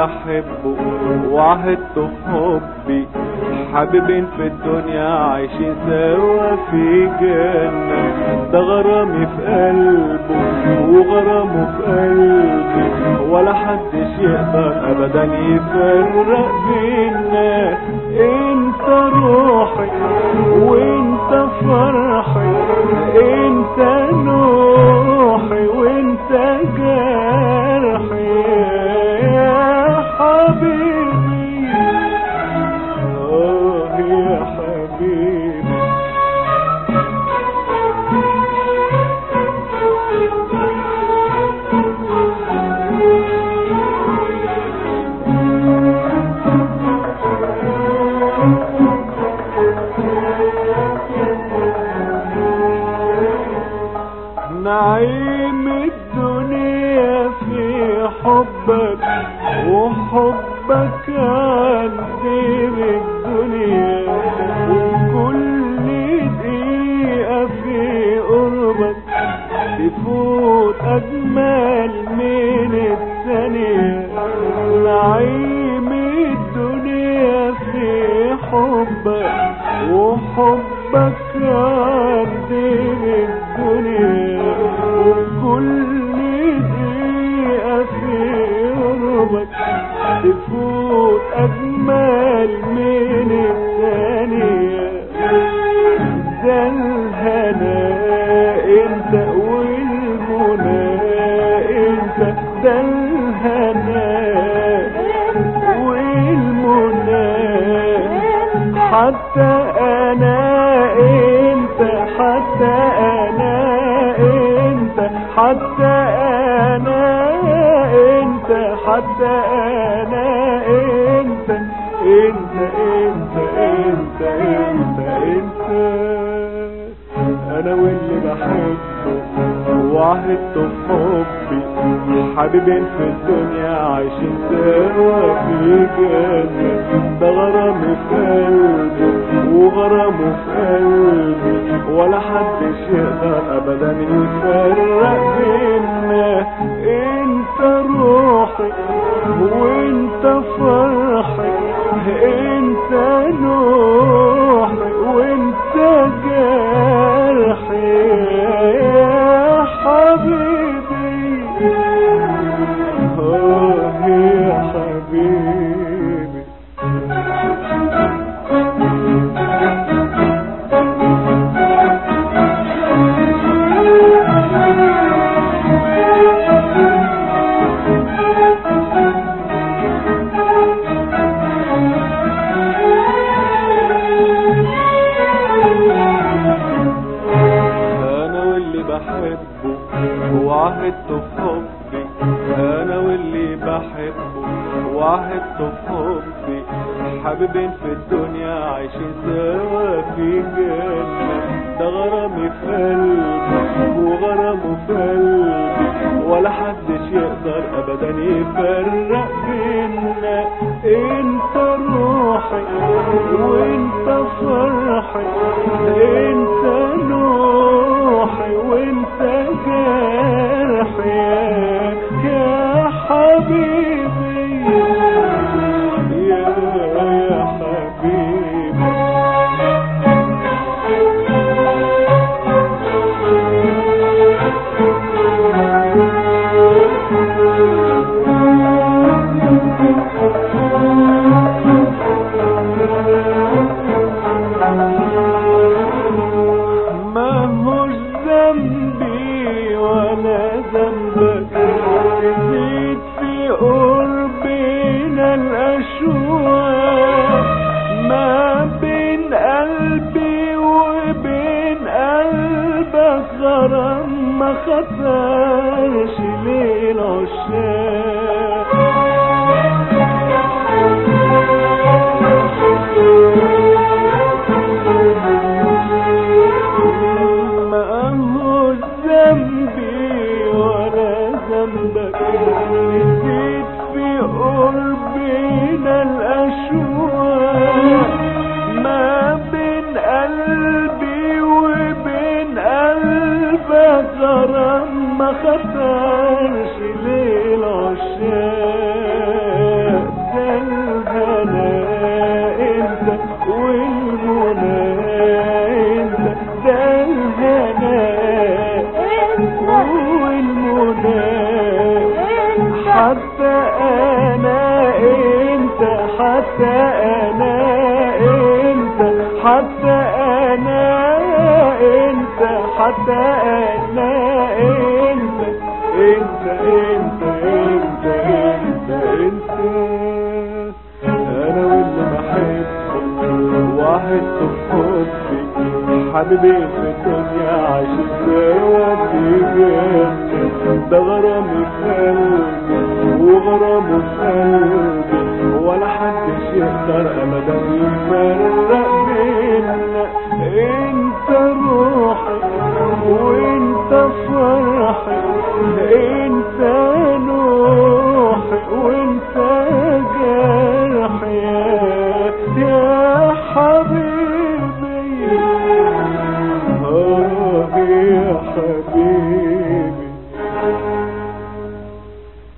بحبه وعهدته في حبي حبيبين في الدنيا عايشين سوا في جنة ده غرامي في قلبه وغرامه في قلبي ولا حدش يقدر ابدا يفرق بينا انت روحي وانت فرحي انت نوحي وانت جرحي يا حبيبي اه يا حبيبي نعيم الدنيا في حبك وحبك عندي بالدنيا وكل دقيقة في قربك تفوت أجمل من الثانية نعيم الدنيا في حبك وحبك عندي بالدنيا وكل دقيقة في قربك تفوت أجمل من الثانية ده الهنا انت والمنى انت ده الهنا والمنى حتى انا انت حتى انا انت حتى انا انت حتى انا انت انت انت انت انت انت انا واللي بحبه وعهدته في حبي حبيبين في الدنيا عايشين سوا في جنة ده غرامي في قلبي وغرامه في قلبي ولا حدش يقدر ابدا يفرق بينا انت روحي وانت فرحي انت نوحي وانت جرحي يا حبيبي اه يا حبيبي انا واللي بحبه وعهدته في حبي انا واللي بحبه وعهدته في حبي حبيبين في الدنيا عايشين سوا في جنة ده غرامي في قلبي وغرامه في قلبي ولا حدش يقدر ابدا يفرق بينا انت روحي وانت فرحي انت نوحي وانت جرحي يا حبيبي يا يا حبيبي ما هوش ذنبي ولا ذنبك تزيد في قربنا الأشواق ما بين قلبي وبين قلبك غرام ما خطرش للعشاق ما هو ذنبي ولا ذنبك نسيت في قربنا الأشواق حتى انا انت حتى انا انت حتى انا انت انت انت انت انت انت انا واللي بحبك واحد في حبي حبيبي في الدنيا عشان سوا تجيب ده غرامي